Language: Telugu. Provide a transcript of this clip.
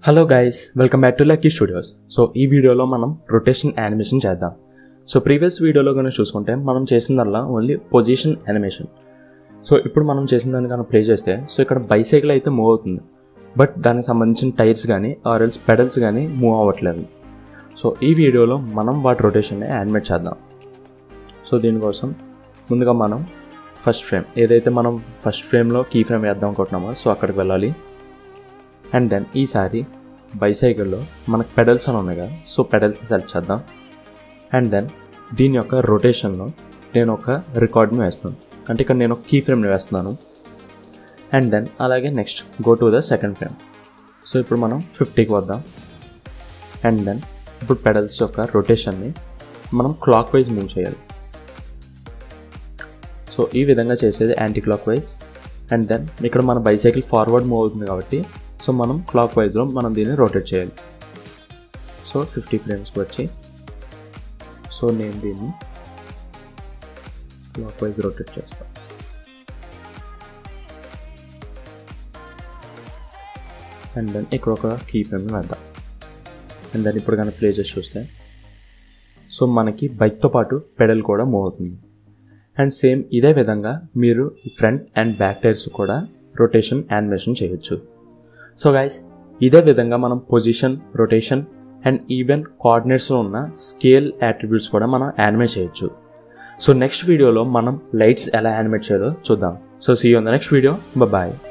hello guys welcome back to lucky studios so ఈ వీడియోలో మనం రొటేషన్ యానిమేషన్ చేద్దాం సో ప్రీవియస్ వీడియోలో కనుక చూసుకుంటే మనం చేసిందల్లా ఓన్లీ పొజిషన్ యానిమేషన్ సో ఇప్పుడు మనం చేసిన దాన్ని కనుక ప్లే చేస్తే సో ఇక్కడ బైసైకిల్ అయితే మూవ్ అవుతుంది బట్ దానికి సంబంధించిన టైర్స్ కానీ ఆర్ఎల్స్ పెడల్స్ కానీ మూవ్ అవ్వట్లేదు సో ఈ వీడియోలో మనం వాటి రొటేషన్ని యానిమేట్ చేద్దాం సో దీనికోసం ముందుగా మనం ఫస్ట్ ఫ్రేమ్ ఏదైతే మనం ఫస్ట్ ఫ్రేమ్లో కీ ఫ్రేమ్ వేద్దాం అనుకుంటున్నామో సో అక్కడికి వెళ్ళాలి అండ్ దెన్ ఈసారి బైసైకిల్లో మనకు పెడల్స్ అని ఉన్నాయి కదా సో పెడల్స్ సెలెక్ట్ చేద్దాం అండ్ దెన్ దీని యొక్క రొటేషన్లో నేను ఒక రికార్డ్ని వేస్తాను అంటే ఇక్కడ నేను ఒక కీ ఫ్రేమ్ని వేస్తున్నాను అండ్ దెన్ అలాగే next go to the second frame so ఇప్పుడు మనం ఫిఫ్టీకి వద్దాం అండ్ దెన్ ఇప్పుడు పెడల్స్ యొక్క రొటేషన్ని మనం క్లాక్ వైజ్ మూవ్ చేయాలి సో ఈ విధంగా చేసేది anticlockwise and then ఇక్కడ మన బైసైకిల్ ఫార్వర్డ్ మూవ్ అవుతుంది కాబట్టి సో మనం క్లాక్ వైజ్లో మనం దీన్ని రొటేట్ చేయాలి సో ఫిఫ్టీ ఫ్రేమ్స్కి వచ్చి సో నేను దీన్ని క్లాక్ వైజ్ రొటేట్ చేస్తాను అండ్ దెన్ ఇక్కడ ఒక కీ ఫ్రేమ్ వేద్దాం అండ్ దెన్ ఇప్పుడు కానీ ప్లే చేసి చూస్తే సో మనకి బైక్తో పాటు పెడల్ కూడా మూవ్ అవుతుంది అండ్ సేమ్ ఇదే విధంగా మీరు ఫ్రంట్ అండ్ బ్యాక్ టైర్స్ కూడా రొటేషన్ యానిమేషన్ చేయొచ్చు సో గైస్ ఇదే విధంగా మనం పొజిషన్ రొటేషన్ అండ్ ఈవెన్ కోఆర్డినేట్స్లో ఉన్న స్కేల్ యాట్రిబ్యూట్స్ కూడా మనం యానిమేట్ చేయొచ్చు సో నెక్స్ట్ వీడియోలో మనం లైట్స్ ఎలా యానిమేట్ చేయాలో చూద్దాం so see on the next video bye